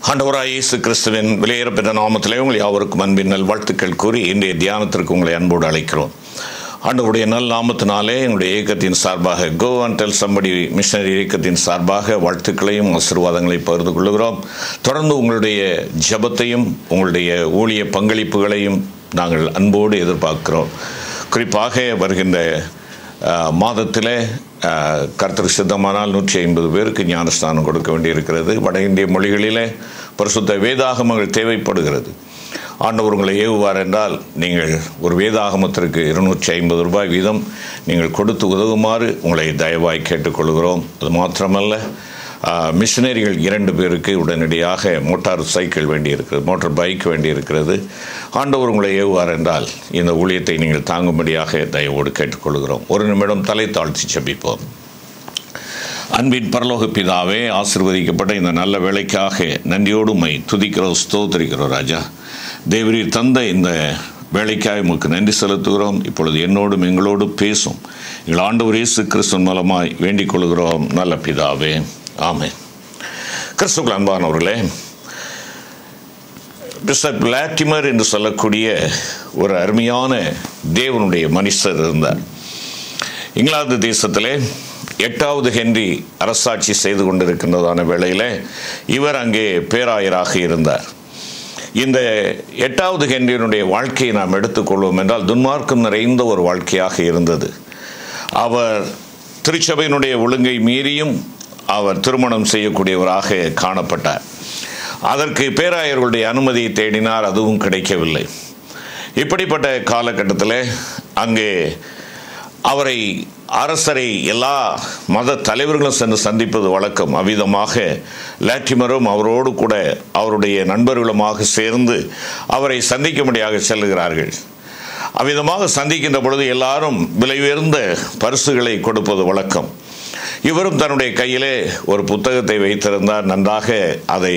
ஆண்டவராய் இயேசு கிறிஸ்துவின் விலையேறப்பெற்ற நாமத்திலே உங்கள் யாவருக்கும் அன்பின் நல் வாழ்த்துக்கள் கூறி இன்றைய தியானத்திற்கு உங்களை அன்போடு அழைக்கிறோம் ஆண்டவருடைய நல் நாமத்தினாலே எங்களுடைய இயக்கத்தின் சார்பாக go and tell somebody missionary இயக்கத்தின் சார்பாக வாழ்த்துக்களையும் ஆசீர்வாதங்களையும் பகிர்ந்து கொள்கிறோம் தொடர்ந்து உங்களுடைய ஜபத்தையும் உங்களுடைய ஊழிய பங்களிப்புகளையும் நாங்கள் அன்போடு எதிர்பார்க்கிறோம் குறிப்பாக வருகின்ற மாதத்தில் கர்த்தர் சித்தமானால் நூற்றி ஐம்பது பேருக்கு ஞானஸ்தானம் கொடுக்க வேண்டியிருக்கிறது வட இந்திய மொழிகளிலே பரிசுத்த வேதாகமங்கள் தேவைப்படுகிறது ஆண்டவர் உங்களை ஏவுவார் என்றால் நீங்கள் ஒரு வேதாகமத்திற்கு இருநூற்றி ஐம்பது ரூபாய் வீதம் நீங்கள் கொடுத்து உதவுமாறு உங்களை தயவாய் கேட்டுக்கொள்கிறோம் அது மாத்திரமல்ல மிஷினரிகள் இரண்டு பேருக்கு உடனடியாக மோட்டார் சைக்கிள் வேண்டியிருக்கிறது மோட்டார் பைக் வேண்டியிருக்கிறது ஆண்டவர் உங்களை ஏவுவார் என்றால் இந்த ஊழியத்தை நீங்கள் தாங்கும்படியாக தயவோடு கேட்டுக்கொள்கிறோம் ஒரு நிமிடம் தலை தாழ்த்தி செபிப்போம் அன்பின் பரலோக பிதாவே ஆசிர்வதிக்கப்பட்ட இந்த நல்ல வேலைக்காக நன்றியோடு மை துதிக்கிறோம் ஸ்தோத்திரிக்கிறோம் ராஜா தேவரீர் தந்த இந்த வேலைக்காக உமக்கு நன்றி செலுத்துகிறோம் இப்பொழுது என்னோடும் எங்களோடு பேசும் எங்கள் ஆண்டவர் இயேசு கிறிஸ்துவன் மூலமாய் வேண்டிக் கொள்கிறோம் நல்ல பிதாவே ஆமே கிறிஸ்துவ அன்பானவர்களே பிஷப் லாட்டிமர் என்று சொல்லக்கூடிய ஒரு அருமையான தேவனுடைய மனுஷர் இருந்தார் இங்கிலாந்து தேசத்திலே எட்டாவது ஹென்றி அரசாட்சி செய்து கொண்டிருக்கின்றதான வேளையில் இவர் அங்கே பேராயராக இருந்தார் இந்த எட்டாவது ஹென்றியினுடைய வாழ்க்கையை நாம் எடுத்துக்கொள்வோம் என்றால் துன்மார்க்கம் நிறைந்த ஒரு வாழ்க்கையாக இருந்தது அவர் திருச்சபையினுடைய ஒழுங்கை மீறியும் அவர் திருமணம் செய்யக்கூடியவராக காணப்பட்டார் அதற்கு பேராயர்களுடைய அனுமதியை தேடினார் அதுவும் கிடைக்கவில்லை இப்படிப்பட்ட காலகட்டத்தில் அங்கே அவரை அரசரை எல்லா மத தலைவர்களும் சென்று சந்திப்பது வழக்கம் அவ்விதமாக லாட்டிமரும் அவரோடு கூட அவருடைய நண்பர்களுமாக சேர்ந்து அவரை சந்திக்கும்படியாக செல்லுகிறார்கள் அவ்விதமாக சந்திக்கின்ற பொழுது எல்லாரும் விலை உயர்ந்த பரிசுகளை கொடுப்பது வழக்கம் இவரும் தன்னுடைய கையிலே ஒரு புத்தகத்தை வைத்திருந்தார் நன்றாக அதை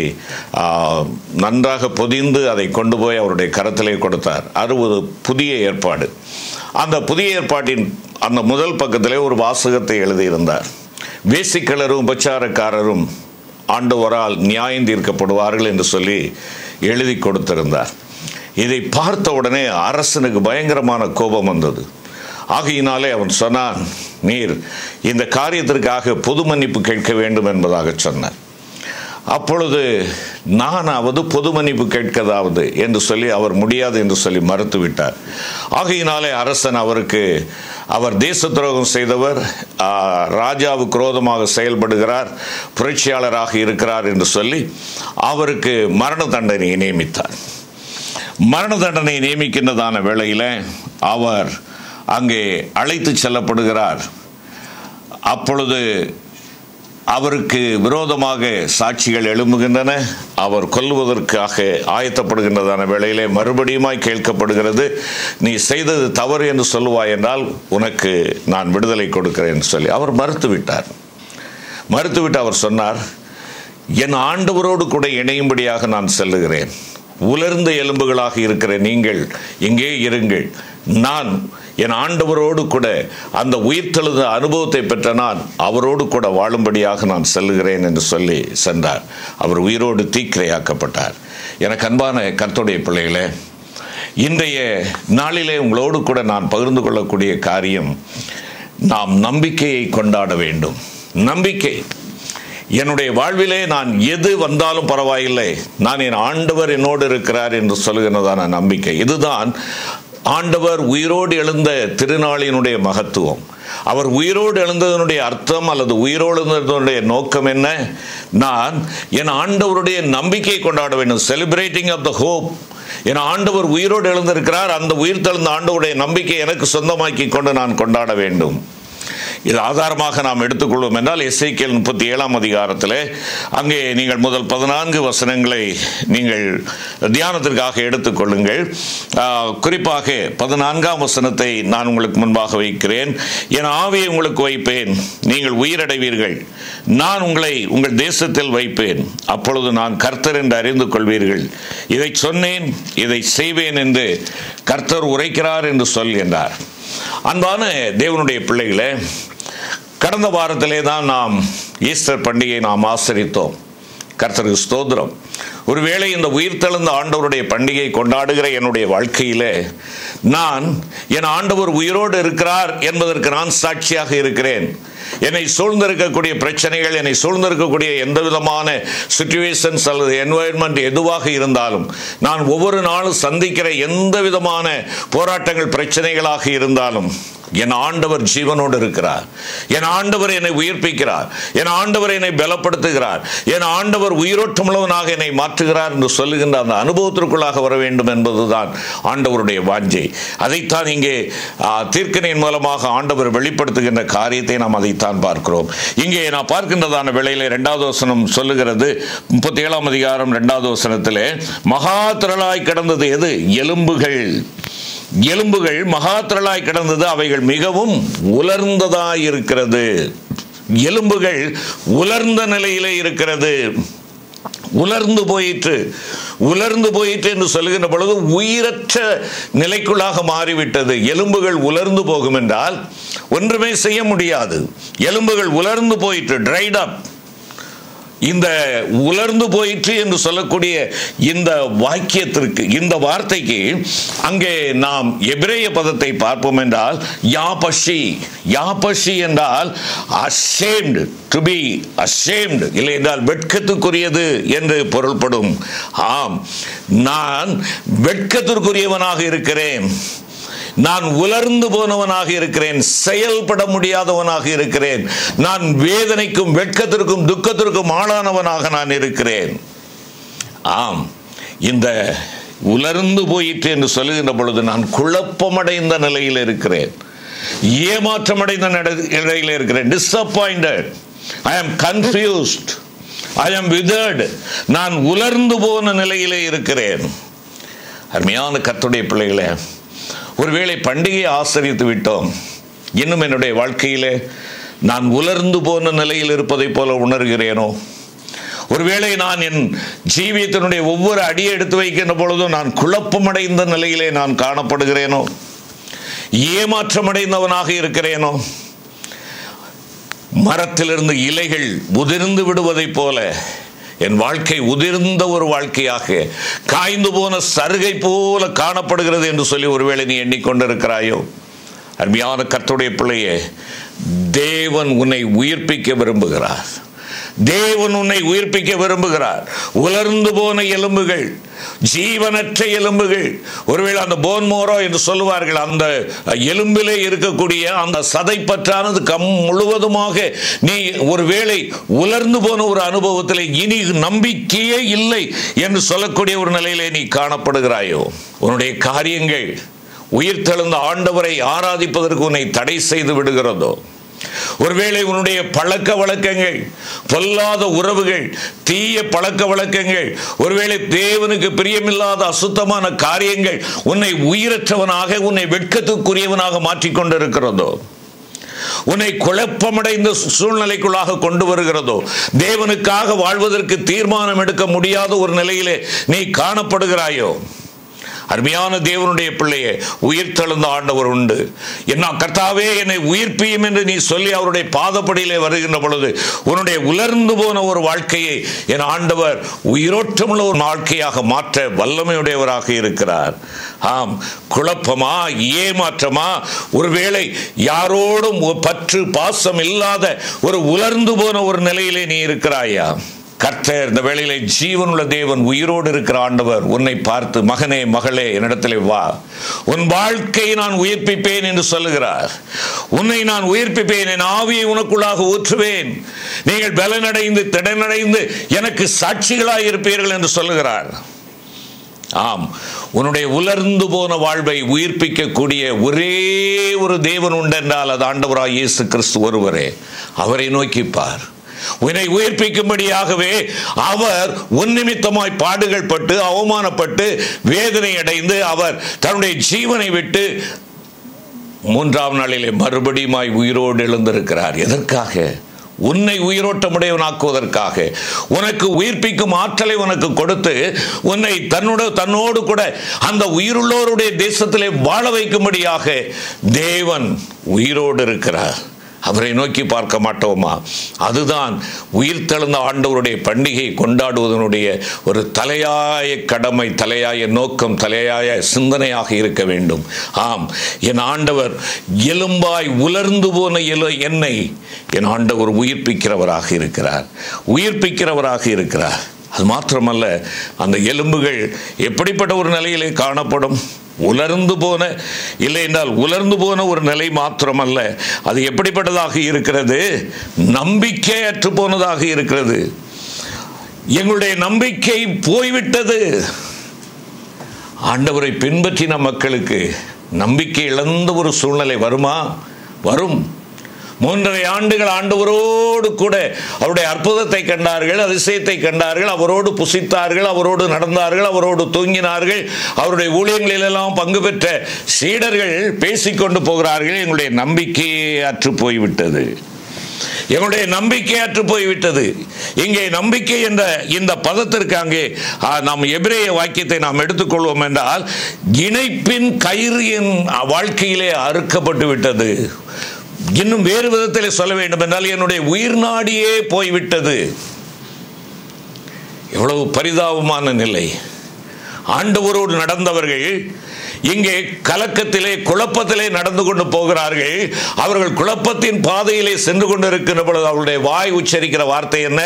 நன்றாக பொதிந்து அதை கொண்டு போய் அவருடைய கரத்திலே கொடுத்தார் அது ஒரு புதிய ஏற்பாடு அந்த புதிய ஏற்பாட்டின் அந்த முதல் பக்கத்திலே ஒரு வாசகத்தை எழுதியிருந்தார் வேசிக்கிழரும் உபச்சாரக்காரரும் ஆண்டவரால் நியாயம் தீர்க்கப்படுவார்கள் என்று சொல்லி எழுதி கொடுத்திருந்தார் இதை பார்த்த உடனே அரசனுக்கு பயங்கரமான கோபம் வந்தது ஆகையினாலே அவன் சொன்னான் நீர் இந்த காரியத்திற்காக பொது மன்னிப்பு கேட்க வேண்டும் என்பதாக சொன்னார் அப்பொழுது நானாவது பொது மன்னிப்பு கேட்கதாவது என்று சொல்லி அவர் முடியாது என்று சொல்லி மறுத்து விட்டார் ஆகையினாலே அரசன் அவருக்கு அவர் தேச துரோகம் செய்தவர் ராஜாவுக்கு குரோதமாக செயல்படுகிறார் புரட்சியாளராக இருக்கிறார் என்று சொல்லி அவருக்கு மரண தண்டனையை நியமித்தார் மரண தண்டனை நியமிக்கின்றதான வேளையில் அவர் அங்கே அழைத்து செல்லப்படுகிறார் அப்பொழுது அவருக்கு விரோதமாக சாட்சிகள் எழும்புகின்றன அவர் கொல்வதற்காக ஆயத்தப்படுகின்றதான வேளையிலே மறுபடியுமாய் கேட்கப்படுகிறது நீ செய்தது தவறு என்று சொல்லுவாய் என்றால் உனக்கு நான் விடுதலை கொடுக்கிறேன் சொல்லி அவர் மறுத்துவிட்டார் மறுத்துவிட்டு அவர் சொன்னார் என் ஆண்டவரோடு கூட இணையும்படியாக நான் செல்லுகிறேன் உலர்ந்த எலும்புகளாக இருக்கிற நீங்கள் இங்கே இருங்கள் நான் என் ஆண்டவரோடு கூட அந்த உயிர்த்தெழுத அனுபவத்தை பெற்ற நான் அவரோடு கூட வாழும்படியாக நான் செல்லுகிறேன் என்று சொல்லி சென்றார் அவர் உயிரோடு தீக்கிரையாக்கப்பட்டார் எனக்கு அன்பான கர்த்துடைய பிள்ளைகளே இன்றைய நாளிலே உங்களோடு கூட நான் பகிர்ந்து கொள்ளக்கூடிய காரியம் நாம் நம்பிக்கையை கொண்டாட வேண்டும் நம்பிக்கை என்னுடைய வாழ்விலே நான் எது வந்தாலும் பரவாயில்லை நான் என் ஆண்டவர் என்னோடு இருக்கிறார் என்று சொல்லுகிறதான நம்பிக்கை இதுதான் ஆண்டவர் உயிரோடு எழுந்த திருநாளினுடைய மகத்துவம் அவர் உயிரோடு எழுந்ததனுடைய அர்த்தம் அல்லது உயிரோடு எழுந்ததனுடைய நோக்கம் என்ன நான் என் ஆண்டவருடைய நம்பிக்கை கொண்டாட வேண்டும் செலிப்ரேட்டிங் ஆஃப் த ஹோப் என் ஆண்டவர் உயிரோடு எழுந்திருக்கிறார் அந்த உயிர் தெழுந்த ஆண்டவருடைய நம்பிக்கை எனக்கு சொந்தமாக்கி கொண்டு நான் கொண்டாட வேண்டும் இது ஆதாரமாக நாம் எடுத்துக்கொள்வோம் என்றால் எஸ்ஐகேல் முப்பத்தி ஏழாம் அதிகாரத்தில் அங்கே நீங்கள் முதல் பதினான்கு வசனங்களை நீங்கள் தியானத்திற்காக எடுத்துக்கொள்ளுங்கள் குறிப்பாக பதினான்காம் வசனத்தை நான் உங்களுக்கு முன்பாக வைக்கிறேன் என் ஆவியை உங்களுக்கு வைப்பேன் நீங்கள் உயிரடைவீர்கள் நான் உங்களை உங்கள் தேசத்தில் வைப்பேன் அப்பொழுது நான் கர்த்தர் என்று அறிந்து கொள்வீர்கள் இதை சொன்னேன் இதை செய்வேன் என்று கர்த்தர் உரைக்கிறார் என்று சொல் என்றார் அன்பான தேவனுடைய பிள்ளைகளே கடந்த வாரத்திலே தான் நாம் ஈஸ்டர் பண்டிகையை நாம் ஆசரித்தோம் கர்த்தருக்கு ஸ்தோத்திரம் ஒருவேளை இந்த உயிர்த்தெழுந்த ஆண்டவருடைய பண்டிகை கொண்டாடுகிற என்னுடைய வாழ்க்கையிலே நான் என் ஆண்டவர் உயிரோடு இருக்கிறார் என்பதற்கு நான் சாட்சியாக இருக்கிறேன் என்னை சூழ்ந்திருக்கக்கூடிய பிரச்சனைகள் என்னை சூழ்ந்திருக்கக்கூடிய எந்த விதமான சுச்சுவேஷன்ஸ் அல்லது என்வாயன்மெண்ட் எதுவாக இருந்தாலும் நான் ஒவ்வொரு நாளும் சந்திக்கிற எந்த விதமான போராட்டங்கள் பிரச்சனைகளாக இருந்தாலும் என் ஆண்டவர் ஜீவனோடு இருக்கிறார் என் ஆண்டவர் என்னை உயிர்ப்பிக்கிறார் என் ஆண்டவர் என்னை பலப்படுத்துகிறார் என் ஆண்டவர் உயிரோட்டமுள்ளவனாக என்னை மாற்றுகிறார் என்று சொல்லுகின்ற அந்த அனுபவத்திற்குள்ளாக வர வேண்டும் என்பதுதான் ஆண்டவருடைய வாஞ்சை அதைத்தான் இங்கே ஆ, தீர்க்கணையின் மூலமாக ஆண்டவர் வெளிப்படுத்துகின்ற காரியத்தை நாம் அதைத்தான் பார்க்கிறோம் இங்கே நான் பார்க்கின்றதான வேளையிலே இரண்டாவது வசனம் சொல்லுகிறது முப்பத்தி ஏழாம் அதிகாரம் இரண்டாவது வசனத்திலே மகா திரளாய் கிடந்தது எது எலும்புகள் எலும்புகள் மகா திரளாய் கிடந்தது அவைகள் மிகவும் உலர்ந்ததாய் இருக்கிறது எலும்புகள் உலர்ந்த நிலையிலே இருக்கிறது உலர்ந்து போயிற்று உலர்ந்து போயிற்று என்று சொல்லுகின்ற பொழுது உயிரற்ற நிலைக்குள்ளாக மாறிவிட்டது எலும்புகள் உலர்ந்து போகும் என்றால் ஒன்றுமே செய்ய முடியாது எலும்புகள் உலர்ந்து போயிற்று ட்ரைட் அப் இந்த உலர்ந்து போயிற்று என்று சொல்லக்கூடிய இந்த வாக்கியத்திற்கு இந்த வார்த்தைக்கு அங்கே நாம் எபிரேய பதத்தை பார்ப்போம் என்றால் யாபஷி யாபஷி என்றால் அஷேம்டு டு பி அஷேம்டு இல்லை என்றால் வெட்கத்துக்குரியது என்று பொருள்படும் ஆம் நான் வெட்கத்திற்குரியவனாக இருக்கிறேன் நான் உலர்ந்து போனவனாக இருக்கிறேன் செயல்பட முடியாதவனாக இருக்கிறேன் நான் வேதனைக்கும் வெட்கத்திற்கும் துக்கத்திற்கும் ஆளானவனாக நான் இருக்கிறேன் ஆம் இந்த உலர்ந்து போயிற்று என்று சொல்லுகின்ற பொழுது நான் குழப்பமடைந்த நிலையில் இருக்கிறேன் ஏமாற்றமடைந்த நட- நிலையில் இருக்கிறேன் டிசப்பாயிண்டட் ஐ ஆம் கன்ஃபியூஸ்ட் ஐ ஆம் விதர்டு நான் உலர்ந்து போன நிலையிலே இருக்கிறேன் அருமையான கர்த்தருடைய பிள்ளைகளே ஒருவேளை பண்டிகையை ஆசரித்து விட்டோம் இன்னும் என்னுடைய வாழ்க்கையிலே நான் உலர்ந்து போன நிலையில் இருப்பதைப் போல உணர்கிறேனோ ஒருவேளை நான் என் ஜீவியத்தினுடைய ஒவ்வொரு அடியை எடுத்து வைக்கின்ற பொழுதும் நான் குழப்பமடைந்த நிலையிலே நான் காணப்படுகிறேனோ ஏமாற்றமடைந்தவனாக இருக்கிறேனோ மரத்திலிருந்து இலைகள் உதிர்ந்து விடுவதைப் போல என் வாழ்க்கை உதிர்ந்த ஒரு வாழ்க்கையாக காய்ந்து போன சருகை போல காணப்படுகிறது என்று சொல்லி ஒருவேளை நீ எண்ணிக்கொண்டிருக்கிறாயோ அருமையான கர்த்தருடைய பிள்ளையே தேவன் உன்னை உயிர்ப்பிக்க விரும்புகிறார் தேவன் உன்னை உயிர்ப்பிக்க விரும்புகிறார் உலர்ந்து போன எலும்புகள் ஜீவனற்ற எலும்புகள் ஒருவேளை அந்த போன்மோரோ என்று சொல்லுவார்கள் அந்த எலும்பிலே இருக்கக்கூடிய அந்த சதைப்பற்றானது கம் முழுவதுமாக நீ ஒருவேளை உலர்ந்து போன ஒரு அனுபவத்தில் இனி நம்பிக்கையே இல்லை என்று சொல்லக்கூடிய ஒரு நிலையிலே நீ காணப்படுகிறாயோ உன்னுடைய காரியங்கள் உயிர்த்தெழுந்த ஆண்டவரை ஆராதிப்பதற்கு உன்னை தடை செய்து விடுகிறதோ ஒருவேளை உன்னுடைய பழக்க வழக்கங்கள் பொல்லாத உறவுகள் தீய பழக்க வழக்கங்கள் ஒருவேளை தேவனுக்கு பிரியமில்லாத அசுத்தமான காரியங்கள் உன்னை உயிரற்றவனாக உன்னை வெட்கத்துக்குரியவனாக மாற்றிக்கொண்டிருக்கிறதோ உன்னை குழப்பமடைந்த சூழ்நிலைக்குள்ளாக கொண்டு வருகிறதோ தேவனுக்காக வாழ்வதற்கு தீர்மானம் எடுக்க முடியாத ஒரு நிலையிலே நீ காணப்படுகிறாயோ அருமையான தேவனுடைய பிள்ளையே உயிர்த்தெழுந்த ஆண்டவர் உண்டு என்ன கர்த்தாவே என்னை உயிர்ப்பியும் என்று நீ சொல்லி அவருடைய பாதப்படியிலே வருகின்ற பொழுது உன்னுடைய உலர்ந்து போன ஒரு வாழ்க்கையை என் ஆண்டவர் உயிரோட்டமுள்ள ஒரு வாழ்க்கையாக மாற்ற வல்லமையுடையவராக இருக்கிறார் ஆம் குழப்பமா ஏமாற்றமா ஒருவேளை யாரோடும் ஒரு பற்று பாசம் இல்லாத ஒரு உலர்ந்து போன ஒரு நிலையிலே நீ இருக்கிறாயா கர்த்தர் இந்த வேளையிலே ஜீவனுள்ள தேவன் உயிரோடு இருக்கிற ஆண்டவர் உன்னை பார்த்து மகனே மகளே என்னிடத்திலே வா உன் வாழ்க்கையை நான் உயிர்ப்பிப்பேன் என்று சொல்லுகிறார் உன்னை நான் உயிர்ப்பிப்பேன் என் ஆவியை உனக்குள்ளாக ஊற்றுவேன் நீங்கள் பலனடைந்து திடனடைந்து எனக்கு சாட்சிகளாய் இருப்பீர்கள் என்று சொல்லுகிறார் ஆம் உன்னுடைய உலர்ந்து போன வாழ்வை உயிர்ப்பிக்கக்கூடிய ஒரே ஒரு தேவன் உண்டென்றால் அது ஆண்டவராய் இயேசு கிறிஸ்து ஒருவரே அவரை நோக்கிப்பார் உன்னை உயிர்ப்பிக்கும்படியாகவே அவர் உன் நிமித்தமாய் பாடுகள் பட்டு அவமானப்பட்டு வேதனை அடைந்து அவர் தன்னுடைய ஜீவனை விட்டு மூன்றாம் நாளிலே மறுபடியுமாய் உயிரோடு எழுந்திருக்கிறார் எதற்காக உன்னை உயிரோட்டமுடையவனாக்குவதற்காக உனக்கு உயிர்ப்பிக்கும் ஆற்றலை உனக்கு கொடுத்து உன்னை தன்னோட தன்னோடு கூட அந்த உயிருள்ளோருடைய தேசத்திலே வாழ வைக்கும்படியாக தேவன் உயிரோடு இருக்கிறார் அவரை நோக்கி பார்க்க மாட்டோமா அதுதான் உயிர்த்தெழுந்த ஆண்டவருடைய பண்டிகை கொண்டாடுவதனுடைய ஒரு தலையாய கடமை தலையாய நோக்கம் தலையாய சிந்தனையாக இருக்க வேண்டும் ஆம் என் ஆண்டவர் எலும்பாய் உலர்ந்து போன எலு என்னை என் ஆண்டவர் உயிர்ப்பிக்கிறவராக இருக்கிறார் உயிர்ப்பிக்கிறவராக இருக்கிறார் அது மாத்திரமல்ல அந்த எலும்புகள் எப்படிப்பட்ட ஒரு நிலையிலே காணப்படும் உலர்ந்து போன இல்லை என்றால் உலர்ந்து போன ஒரு நிலை மாத்திரமல்ல அது எப்படிப்பட்டதாக இருக்கிறது நம்பிக்கையற்று போனதாக இருக்கிறது எங்களுடைய நம்பிக்கை போய்விட்டது ஆண்டவரை பின்பற்றின மக்களுக்கு நம்பிக்கை இழந்த ஒரு சூழ்நிலை வருமா வரும் மூன்றரை ஆண்டுகள் ஆண்டவரோடு கூட அவருடைய அற்புதத்தை கண்டார்கள் அதிசயத்தை கண்டார்கள் அவரோடு புசித்தார்கள் அவரோடு நடந்தார்கள் அவரோடு தூங்கினார்கள் அவருடைய ஊழியங்களிலெல்லாம் பங்கு பெற்ற சீடர்கள் பேசிக்கொண்டு போகிறார்கள் எங்களுடைய நம்பிக்கையே அற்று போய்விட்டது எங்களுடைய நம்பிக்கை அற்று போய்விட்டது இங்கே நம்பிக்கை என்ற இந்த பதத்திற்கு அங்கே ஆ, நாம் எபிரேய வாக்கியத்தை நாம் எடுத்துக்கொள்வோம் என்றால் இணைப்பின் கயிறு என் வாழ்க்கையிலே அறுக்கப்பட்டு விட்டது இன்னும் வேறு விதத்தில் சொல்ல வேண்டும் என்றால் என்னுடைய உயிர் நாடியே போய்விட்டது எவ்வளவு பரிதாபமான நிலை ஆண்டவரோடு நடந்தவர்கள் இங்கே கலக்கத்திலே குழப்பத்திலே நடந்து கொண்டு போகிறார்கள் அவர்கள் குழப்பத்தின் பாதையிலே சென்று கொண்டிருக்கிற பொழுது அவருடைய வாய் உச்சரிக்கிற வார்த்தை என்ன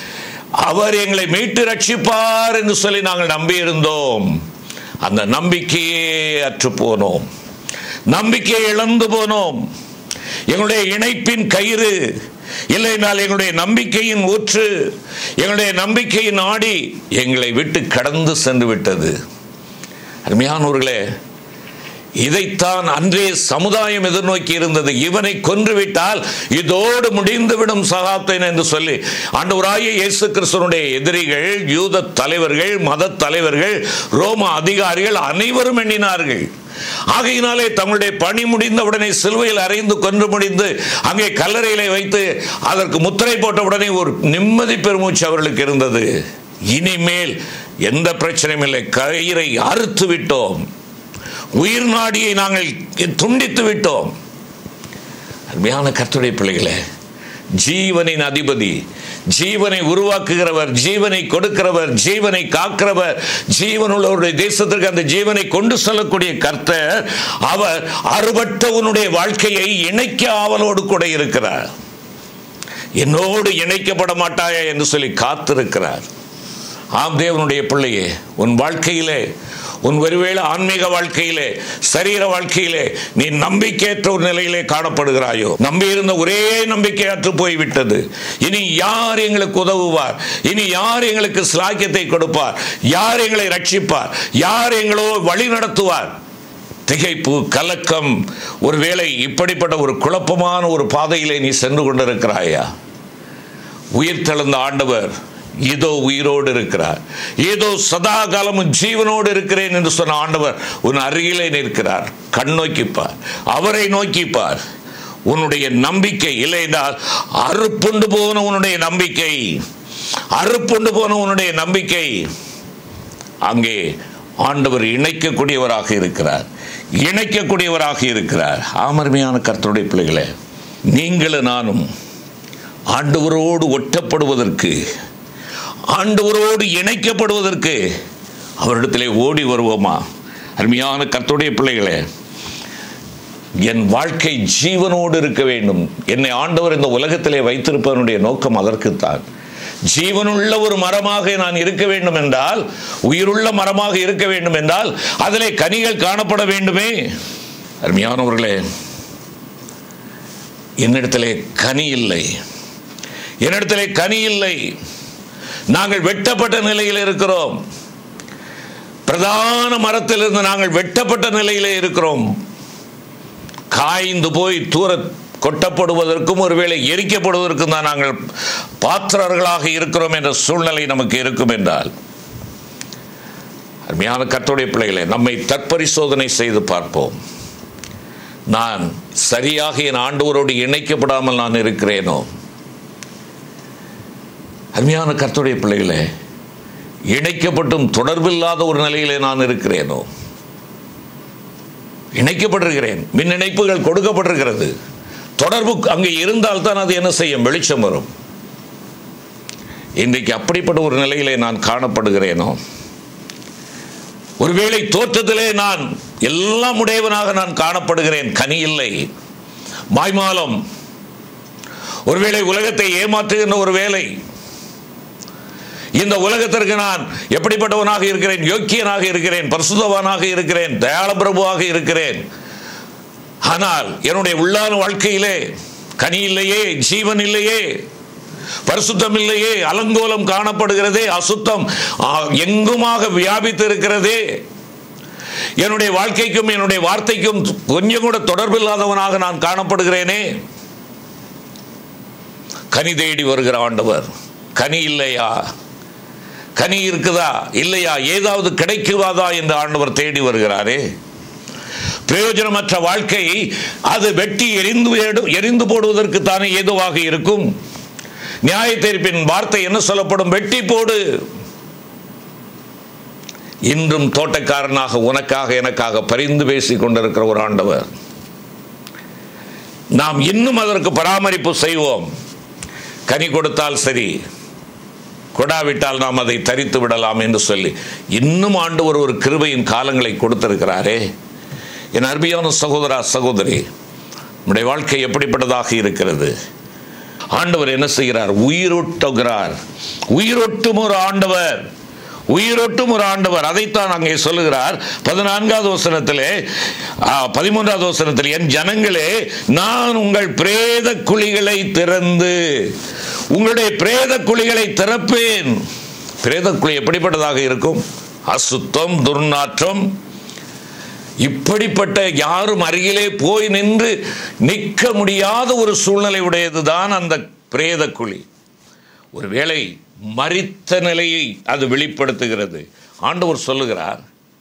அவர் எங்களை மீட்டு ரட்சிப்பார் என்று சொல்லி நாங்கள் நம்பியிருந்தோம் அந்த நம்பிக்கையே அற்று போனோம் நம்பிக்கையை இழந்து போனோம் எங்களுடைய இணைப்பின் கயிறு இல்லைனால் எங்களுடைய நம்பிக்கையின் ஊற்று எங்களுடைய நம்பிக்கையின் ஆடி எங்களை விட்டு கடந்து சென்று விட்டது அருமையானவர்களே இதைத்தான் அன்றே சமுதாயம் எதிர்நோக்கி இருந்தது இவனை கொன்றுவிட்டால் இதோடு முடிந்துவிடும் சகாப்தன் என்று சொல்லி ஆண்டவராகிய இயேசு கிறிஸ்தனுடைய எதிரிகள் யூத தலைவர்கள் மத தலைவர்கள் ரோம அதிகாரிகள் அனைவரும் எண்ணினார்கள் ஆகையினாலே தங்களுடைய பணி முடிந்த உடனே சிலுவையில் அறைந்து கொன்று முடிந்து அங்கே கல்லறையிலே வைத்து அதற்கு முத்திரை போட்ட உடனே ஒரு நிம்மதி பெருமூச்சு அவர்களுக்கு இருந்தது இனிமேல் எந்த பிரச்சனையும் இல்லை கயிறை அறுத்து விட்டோம் உயிர் நாடியை நாங்கள் துண்டித்து விட்டோம் அருமையான கர்த்தருடைய பிள்ளைகளே ஜீவனின் அதிபதி ஜீவனை உருவாக்குகிறவர் ஜீவனை கொடுக்கிறவர் ஜீவனை காக்கிறவர் ஜீவனுள்ளவருடைய தேசத்திற்கு அந்த ஜீவனை கொண்டு செல்லக்கூடிய கர்த்தர் அவர் அறுபட்டவனுடைய வாழ்க்கையை இணைக்க ஆவலோடு கூட இருக்கிறார் என்னோடு இணைக்கப்பட மாட்டாயா என்று சொல்லி காத்திருக்கிறார் ஆம் தேவனுடைய பிள்ளையே உன் வாழ்க்கையிலே உன் ஒருவேளை ஆன்மீக வாழ்க்கையிலே சரீர வாழ்க்கையிலே நீ நம்பிக்கையற்ற ஒரு நிலையிலே காணப்படுகிறாயோ நம்பியிருந்த ஒரே நம்பிக்கையற்று போய்விட்டது இனி யார் எங்களுக்கு உதவுவார் இனி யார் எங்களுக்கு சிலாக்கியத்தை கொடுப்பார் யார் எங்களை ரட்சிப்பார் யார் எங்களோ வழி நடத்துவார் திகைப்பு கலக்கம் ஒருவேளை இப்படிப்பட்ட ஒரு குழப்பமான ஒரு பாதையிலே நீ சென்று கொண்டிருக்கிறாயா உயிர் தெழுந்த ஆண்டவர் இதோ உயிரோடு இருக்கிறார் ஏதோ சதா காலமும் ஜீவனோடு இருக்கிறேன் என்று சொன்ன ஆண்டவர் உன் அருகிலே நிற்கிறார் கண் நோக்கிப்பார் அவரை நோக்கிப்பார் உன்னுடைய நம்பிக்கை இல்லை என்றால் அறுப்புண்டு போன உன்னுடைய நம்பிக்கை அறுப்புண்டு போன உன்னுடைய நம்பிக்கை அங்கே ஆண்டவர் இணைக்கக்கூடியவராக இருக்கிறார் இணைக்கக்கூடியவராக இருக்கிறார் ஆமர்மையான கர்த்தருடைய பிள்ளைகளே நீங்களும் நானும் ஆண்டவரோடு ஒட்டப்படுவதற்கு ஆண்டவரோடு இணைக்கப்படுவதற்கு அவரிடத்திலே ஓடி வருவோமா அருமையான கர்த்தருடைய பிள்ளைகளே என் வாழ்க்கை ஜீவனோடு இருக்க வேண்டும் என்னை ஆண்டவர் இந்த உலகத்திலே வைத்திருப்பதனுடைய நோக்கம் அதற்குத்தான் ஜீவனுள்ள ஒரு மரமாக நான் இருக்க வேண்டும் என்றால் உயிருள்ள மரமாக இருக்க வேண்டும் என்றால் அதிலே கனிகள் காணப்பட வேண்டுமே அருமையானவர்களே என்னிடத்திலே கனி இல்லை என்னிடத்திலே கனி இல்லை நாங்கள் வெட்டப்பட்ட நிலையில் இருக்கிறோம் பிரதான மரத்திலிருந்து நாங்கள் வெட்டப்பட்ட நிலையிலே இருக்கிறோம் காய்ந்து போய் தூர கொட்டப்படுவதற்கும் ஒருவேளை எரிக்கப்படுவதற்கும் தான் நாங்கள் பாத்திரர்களாக இருக்கிறோம் என்ற சூழ்நிலை நமக்கு இருக்கும் என்றால் அருமையான கர்த்தருடைய பிள்ளைகளே நம்மை தற்பரிசோதனை செய்து பார்ப்போம் நான் சரியாக என் ஆண்டவரோடு இணைக்கப்படாமல் நான் இருக்கிறேனோ அருமையான கர்த்தருடைய பிள்ளைகளே இணைக்கப்பட்டும் தொடர்பில்லாத ஒரு நிலையிலே நான் இருக்கிறேனோ இணைக்கப்பட்டிருக்கிறேன் மின் இணைப்புகள் கொடுக்கப்பட்டிருக்கிறது தொடர்பு அங்கே இருந்தால்தான் அது என்ன செய்யும் வெளிச்சம் வரும் இன்றைக்கு அப்படிப்பட்ட ஒரு நிலையிலே நான் காணப்படுகிறேனோ ஒருவேளை தோற்றத்திலே நான் எல்லாம் உடையவனாக நான் காணப்படுகிறேன் கனி இல்லை மாய்மாலம் ஒருவேளை உலகத்தை ஏமாற்றுகின்ற ஒரு வேலை இந்த உலகத்திற்கு நான் எப்படிப்பட்டவனாக இருக்கிறேன் யோக்கியனாக இருக்கிறேன் பரிசுத்தவானாக இருக்கிறேன் தயாள பிரபுவாக இருக்கிறேன் ஆனால் என்னுடைய உள்ளான வாழ்க்கையிலே கனி இல்லையே ஜீவன் இல்லையே பரிசுத்தம் இல்லையே அலங்கோலம் காணப்படுகிறதே அசுத்தம் ஆ, எங்குமாக வியாபித்து இருக்கிறதே என்னுடைய வாழ்க்கைக்கும் என்னுடைய வார்த்தைக்கும் கொஞ்சம் கூட தொடர்பில்லாதவனாக நான் காணப்படுகிறேனே கனி தேடி வருகிற ஆண்டவர் கனி இல்லையா கனி இருக்குதா இல்லையா ஏதாவது கிடைக்குவாதா என்று ஆண்டவர் தேடி வருகிறாரே பிரயோஜனமற்ற வாழ்க்கை அது வெட்டி எரிந்து எடு- எரிந்து போடுவதற்கு தானே ஏதுவாக இருக்கும் நியாய தீர்ப்பின் வார்த்தை என்ன சொல்லப்படும் வெட்டி போடு இன்றும் தோட்டக்காரனாக உனக்காக எனக்காக பரிந்து பேசிக் கொண்டிருக்கிற ஒரு ஆண்டவர் நாம் இன்னும் அதற்கு பராமரிப்பு செய்வோம் கனி கொடுத்தால் சரி கொடாவிட்டால் நாம் அதை தரித்து விடலாம் என்று சொல்லி இன்னும் ஆண்டவர் ஒரு கிருபையின் காலங்களை கொடுத்திருக்கிறாரே என் அருமையான சகோதரா சகோதரி நம்முடைய வாழ்க்கை எப்படிப்பட்டதாக இருக்கிறது ஆண்டவர் என்ன செய்கிறார் உயிரோட்டுகிறார் உயிரோட்டும் ஒரு ஆண்டவர் உயிரோட்டும் ஒரு ஆண்டவர் அதைத்தான் அங்கே சொல்லுகிறார் பதினான்காவது வசனத்திலே ஆ, பதிமூன்றாவது வசனத்தில் என் ஜனங்களே நான் உங்கள் பிரேத குழிகளை திறந்து உங்களுடைய பிரேத குழிகளை திறப்பேன் பிரேத குழி எப்படிப்பட்டதாக இருக்கும் அசுத்தம் துர்நாற்றம் இப்படிப்பட்ட யாரும் அருகிலே போய் நின்று நிற்க முடியாத ஒரு சூழ்நிலை உடையதுதான் அந்த பிரேத குழி ஒருவேளை மரித்த நிலையை அது வெளிப்படுத்துகிறது ஆண்டவர் சொல்லுகிறார்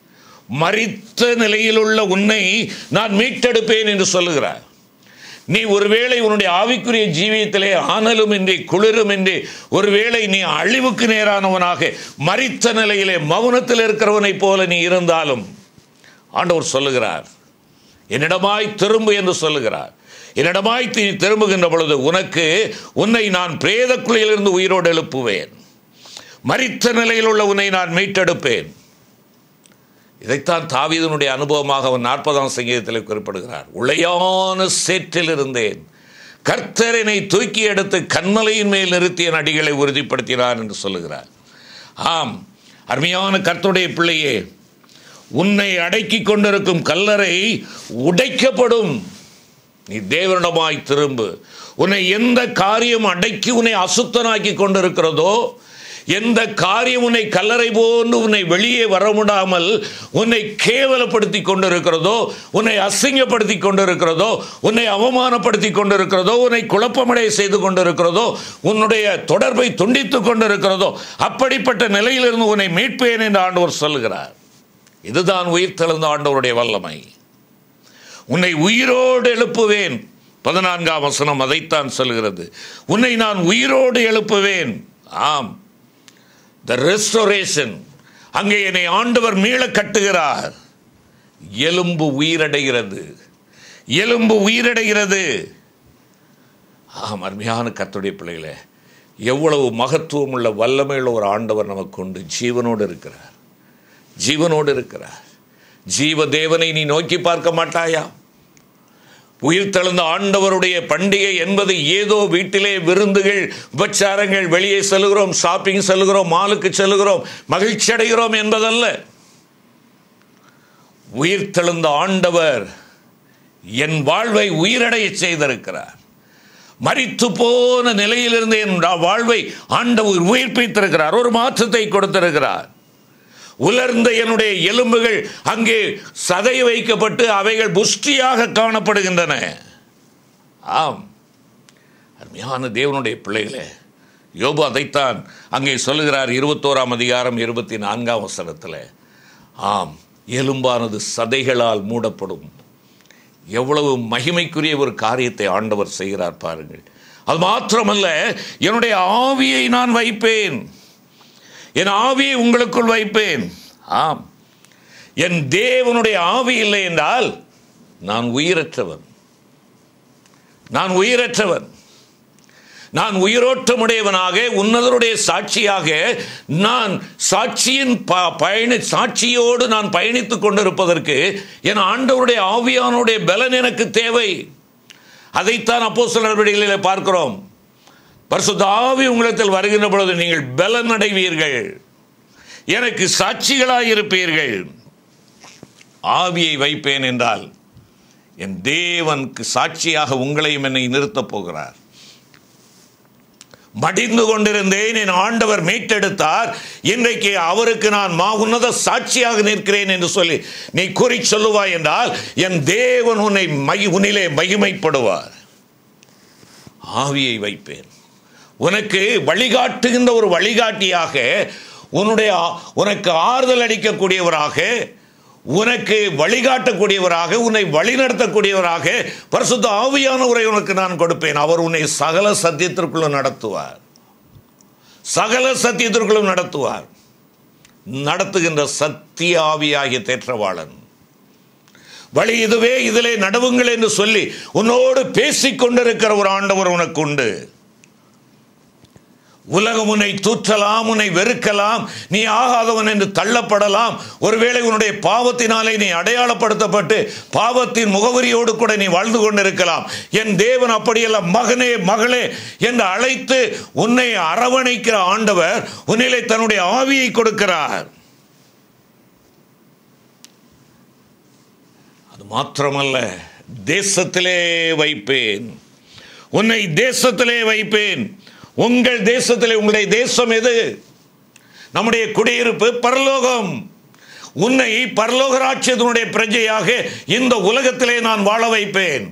மரித்த நிலையில் உள்ள உன்னை நான் மீட்டெடுப்பேன் என்று சொல்லுகிறார் நீ ஒருவேளை உன்னுடைய ஆவிக்குரிய ஜீவியத்திலே ஆனலும் இன்றி குளிரும் இன்றி ஒருவேளை நீ அழிவுக்கு நேரானவனாக மரித்த நிலையிலே மௌனத்தில் இருக்கிறவனைப் போல நீ இருந்தாலும் ஆண்டவர் சொல்லுகிறார் என்னிடமாய் திரும்பு என்று சொல்லுகிறார் என்னிடமாய் நீ திரும்புகின்ற பொழுது உனக்கு உன்னை நான் பிரேத குழியிலிருந்து உயிரோடு எழுப்புவேன் மரித்த நிலையில் உள்ள உன்னை நான் மீட்டெடுப்பேன் இதைத்தான் தாவீதனுடைய அனுபவமாக அவன் நாற்பதாம் சங்கீதத்தில் குறிப்பிடுகிறார் உளையான சேற்றில் இருந்தேன் கர்த்தர் என்னை தூக்கி எடுத்து கண்மலையின் மேல் நிறுத்தி என் அடிகளை உறுதிப்படுத்தினார் என்று சொல்லுகிறார் ஆம் அருமையான கர்த்தருடைய பிள்ளையே உன்னை அடக்கி கொண்டிருக்கும் கல்லறை உடைக்கப்படும் நீ தேவனிடமாய் திரும்பு உன்னை எந்த காரியம் அடக்கி உன்னை அசுத்தனாக்கி கொண்டிருக்கிறதோ எந்த காரியம் உன்னை கல்லறை போன்று உன்னை வெளியே வர விடாமல் உன்னை கேவலப்படுத்தி கொண்டிருக்கிறதோ உன்னை அசிங்கப்படுத்தி கொண்டிருக்கிறதோ உன்னை அவமானப்படுத்தி கொண்டிருக்கிறதோ உன்னை குழப்பமடைய செய்து கொண்டிருக்கிறதோ உன்னுடைய தொடர்பை துண்டித்து கொண்டிருக்கிறதோ அப்படிப்பட்ட நிலையிலிருந்து உன்னை மீட்பேன் என்று ஆண்டவர் சொல்லுகிறார் இதுதான் உயிர் தெழுந்த ஆண்டவருடைய வல்லமை உன்னை உயிரோடு எழுப்புவேன் பதினான்காம் வசனம் அதைத்தான் சொல்கிறது உன்னை நான் உயிரோடு எழுப்புவேன் ஆம் த ரெஸ்டோரேஷன் அங்கே என்னை ஆண்டவர் மீள கட்டுகிறார் எலும்பு உயிரடைகிறது எலும்பு உயிரடைகிறது ஆம் அருமையான கர்த்தருடைய பிள்ளைகளே எவ்வளவு மகத்துவம் உள்ள வல்லமையுள்ள ஒரு ஆண்டவர் நமக்கு உண்டு ஜீவனோடு இருக்கிறார் ஜீவனோடு இருக்கிறார் ஜீவ தேவனை நீ நோக்கி பார்க்க மாட்டாயா உயிர் தெழுந்த ஆண்டவருடைய பண்டிகை என்பது ஏதோ வீட்டிலே விருந்துகள் உபச்சாரங்கள் வெளியே செல்கிறோம் ஷாப்பிங் செல்கிறோம் மாலுக்கு செல்கிறோம் மகிழ்ச்சி அடைகிறோம் என்பதல்ல உயிர் தெழுந்த ஆண்டவர் என் வாழ்வை உயிரடைய செய்திருக்கிறார் மரித்து போன நிலையிலிருந்து என் வாழ்வை ஆண்டவர் உயிர்ப்பித்திருக்கிறார் ஒரு மாற்றத்தை கொடுத்திருக்கிறார் உலர்ந்த என்னுடைய எலும்புகள் அங்கே சதை வைக்கப்பட்டு அவைகள் புஷ்டியாக காணப்படுகின்றன ஆம் அருமையான தேவனுடைய பிள்ளைகளே யோபு அதைத்தான் அங்கே சொல்லுகிறார் இருபத்தோராம் அதிகாரம் இருபத்தி நான்காம் வசனத்தில் ஆம் எலும்பானது சதைகளால் மூடப்படும் எவ்வளவு மகிமைக்குரிய ஒரு காரியத்தை ஆண்டவர் செய்கிறார் பாருங்கள் அது மாத்திரமல்ல என்னுடைய ஆவியை நான் வைப்பேன் என் ஆவியை உங்களுக்குள் வைப்பேன் ஆம் என் தேவனுடைய ஆவி இல்லை என்றால் நான் உயிரற்றவன் நான் உயிரற்றவன் நான் உயிரோட்டமுடையவனாக உன்னதருடைய சாட்சியாக நான் சாட்சியின் ப- பயணி சாட்சியோடு நான் பயணித்துக் கொண்டிருப்பதற்கு என் ஆண்டவருடைய ஆவியானுடைய பலன் எனக்கு தேவை அதைத்தான் அப்போ சில நடவடிக்கைகளில் பார்க்கிறோம் பரிசுத்த ஆவி உங்களிடத்தில் வருகின்ற பொழுது நீங்கள் பலன் அடைவீர்கள் எனக்கு சாட்சிகளாய் இருப்பீர்கள் ஆவியை வைப்பேன் என்றால் என் தேவனுக்கு சாட்சியாக உங்களையும் என்னை நிறுத்தப் போகிறார் மடிந்து கொண்டிருந்தேன் என் ஆண்டவர் மீட்டெடுத்தார் இன்றைக்கு அவருக்கு நான் மா உன்னத சாட்சியாக நிற்கிறேன் என்று சொல்லி நீ கூறி சொல்லுவாய் என்றால் என் தேவன் உன்னை மகி உன்னிலே மகிமைப்படுவார் ஆவியை வைப்பேன் உனக்கு வழிகாட்டுகின்ற ஒரு வழிகாட்டியாக உன்னுடைய ஆ- உனக்கு ஆறுதல் அளிக்கக்கூடியவராக உனக்கு வழிகாட்டக்கூடியவராக உன்னை வழிநடத்தக்கூடியவராக பரிசுத்த ஆவியானவரை உனக்கு நான் கொடுப்பேன் அவர் உன்னை சகல சத்தியத்திற்குள்ள நடத்துவார் சகல சத்தியத்திற்குள்ளும் நடத்துவார் நடத்துகின்ற சத்திய ஆவியாகிய தேற்றவாளன் வழி இதுவே இதிலே நடுவுங்கள் என்று சொல்லி உன்னோடு பேசிக் கொண்டிருக்கிற ஒரு ஆண்டவர் உனக்கு உண்டு உலகம் உன்னை தூற்றலாம் உன்னை வெறுக்கலாம் நீ ஆகாதவன் என்று தள்ளப்படலாம் ஒருவேளை உன்னுடைய பாவத்தினாலே நீ அடையாளப்படுத்தப்பட்டு பாவத்தின் முகவரியோடு கூட நீ வாழ்ந்து கொண்டிருக்கலாம் என் தேவன் அப்படியல்ல மகனே மகளே என்று அழைத்து உன்னை அரவணைக்கிற ஆண்டவர் உன்னிலே தன்னுடைய ஆவியை கொடுக்கிறார் அது மாத்திரமல்ல தேசத்திலே வைப்பேன் உன்னை தேசத்திலே வைப்பேன் உங்கள் தேசத்திலே உங்களுடைய தேசம் எது நம்முடைய குடியிருப்பு பரலோகம் உன்னை பரலோக ராட்சியத்தினுடைய பிரஜையாக இந்த உலகத்திலே நான் வாழ வைப்பேன்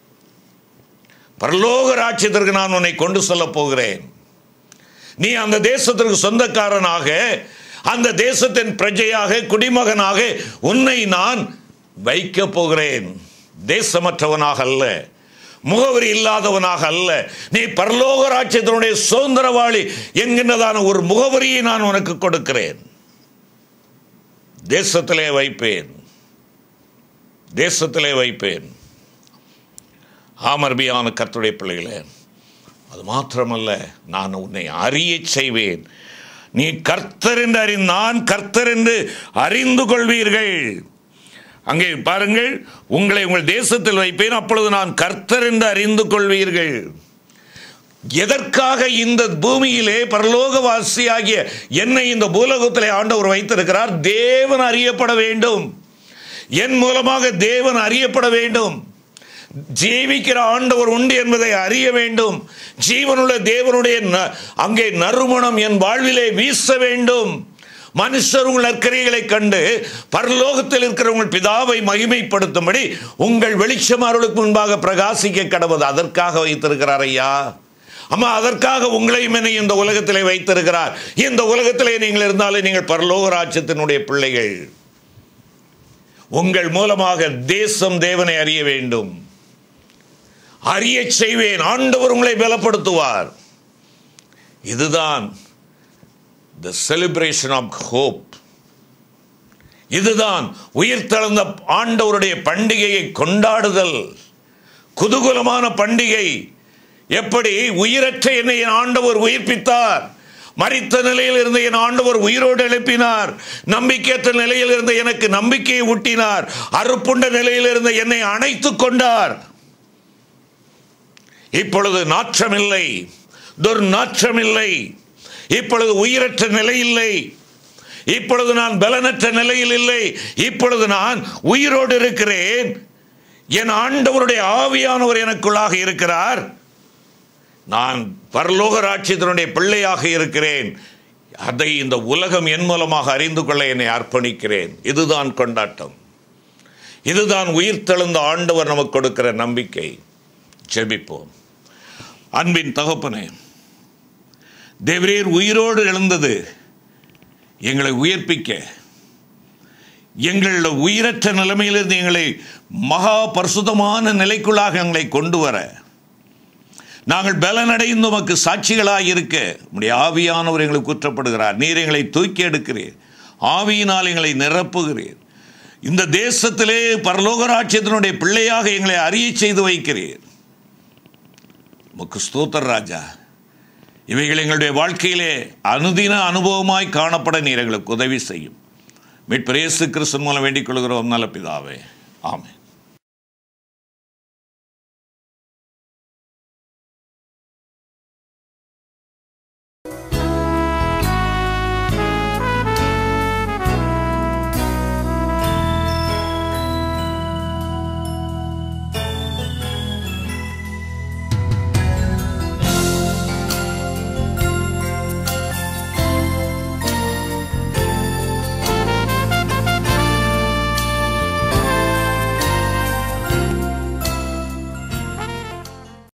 பரலோக ராட்சியத்திற்கு நான் உன்னை கொண்டு செல்ல போகிறேன் நீ அந்த தேசத்திற்கு சொந்தக்காரனாக அந்த தேசத்தின் பிரஜையாக குடிமகனாக உன்னை நான் வைக்க போகிறேன் தேசமற்றவனாக அல்ல முகவரி இல்லாதவனாக அல்ல நீ பரலோக ராட்சியத்தினுடைய சுதந்திரவாளி என்கின்றதான ஒரு முகவரியை நான் உனக்கு கொடுக்கிறேன் தேசத்திலே வைப்பேன் தேசத்திலே வைப்பேன் ஆமர்பியான கர்த்தருடைய பிள்ளைகளே அது மாத்திரமல்ல நான் உன்னை அறியச் செய்வேன் நீ கர்த்தர் என்று அறி நான் கர்த்தர் என்று அறிந்து கொள்வீர்கள் அங்கே பாருங்கள் உங்களை உங்கள் தேசத்தில் வைப்பேன் அப்பொழுது நான் கர்த்தர் என்று அறிந்து கொள்வீர்கள் எதற்காக இந்த பூமியிலே பரலோகவாசியாகிய என்னை இந்த பூலோகத்திலே ஆண்டவர் வைத்திருக்கிறார் தேவன் அறியப்பட வேண்டும் என் மூலமாக தேவன் அறியப்பட வேண்டும் ஜீவிக்கிற ஆண்டவர் உண்டு என்பதை அறிய வேண்டும் ஜீவனுள்ள தேவனுடைய ந- அங்கே நறுமணம் என் வாழ்விலே வீச வேண்டும் மனுஷர் உங்கள் நற்கரைகளை கண்டு பரலோகத்தில் இருக்கிற உங்கள் பிதாவை மகிமைப்படுத்தும்படி உங்கள் வெளிச்சம் அவர்களுக்கு முன்பாக பிரகாசிக்க கடவுது அதற்காக வைத்திருக்கிறார் ஐயா அம்மா அதற்காக உங்களையும் என்னை இந்த உலகத்திலே வைத்திருக்கிறார் இந்த உலகத்திலே நீங்கள் இருந்தாலே நீங்கள் பரலோக ராஜ்யத்தினுடைய பிள்ளைகள் உங்கள் மூலமாக தேசம் தேவனை அறிய வேண்டும் அறியச் செய்வேன் ஆண்டவர் உங்களை பலப்படுத்துவார் இதுதான் த செலிப்ரேஷன் ஆஃப் ஹோப் இதுதான் உயிர்த்தெழுந்த ஆண்டவருடைய பண்டிகையை கொண்டாடுதல் குதூகலமான பண்டிகை எப்படி உயிரற்ற என்னை என் ஆண்டவர் உயிர்ப்பித்தார் மரித்த நிலையில் இருந்த என் ஆண்டவர் உயிரோடு எழுப்பினார் நம்பிக்கையற்ற நிலையில் இருந்த எனக்கு நம்பிக்கையை ஊட்டினார் அறுப்புண்ட நிலையில் இருந்த என்னை அணைத்துக் கொண்டார் இப்பொழுது நாற்றமில்லை துர்நாற்றமில்லை இப்பொழுது உயிரற்ற நிலை இல்லை இப்பொழுது நான் பலனற்ற நிலையில் இல்லை இப்பொழுது நான் உயிரோடு இருக்கிறேன் என் ஆண்டவருடைய ஆவியானவர் எனக்குள்ளாக இருக்கிறார் நான் பரலோக ராட்சியத்தினுடைய பிள்ளையாக இருக்கிறேன் அதை இந்த உலகம் என் மூலமாக அறிந்து கொள்ள என்னை அர்ப்பணிக்கிறேன் இதுதான் கொண்டாட்டம் இதுதான் உயிர்த்தெழுந்த ஆண்டவர் நமக்கு கொடுக்கிற நம்பிக்கை ஜெபிப்போம் அன்பின் தகப்பனே தேவரீர் உயிரோடு எழுந்தது எங்களை உயிர்ப்பிக்க எங்களோட உயிரற்ற நிலைமையிலிருந்து எங்களை மகா பரிசுத்தமான நிலைக்குள்ளாக எங்களை கொண்டு வர நாங்கள் பலனடைந்து உமக்கு சாட்சிகளாக இருக்க உடைய ஆவியானவர் எங்களுக்கு குற்றப்படுகிறார் நீர் எங்களை தூக்கி எடுக்கிறீர் ஆவியினால் எங்களை நிரப்புகிறீர் இந்த தேசத்திலே பரலோக ராட்சியத்தினுடைய பிள்ளையாக எங்களை அறிய செய்து வைக்கிறீர் உமக்கு ஸ்தோத்தர் ராஜா இவைகள் எங்களுடைய வாழ்க்கையிலே அனுதின அனுபவமாய் காணப்பட நீர் எங்களுக்கு உதவி செய்யும் மீட்பரேசு கிறிஸ்தன் மூலம் வேண்டிக் கொள்கிறோம் நல்ல பிதாவே ஆமென்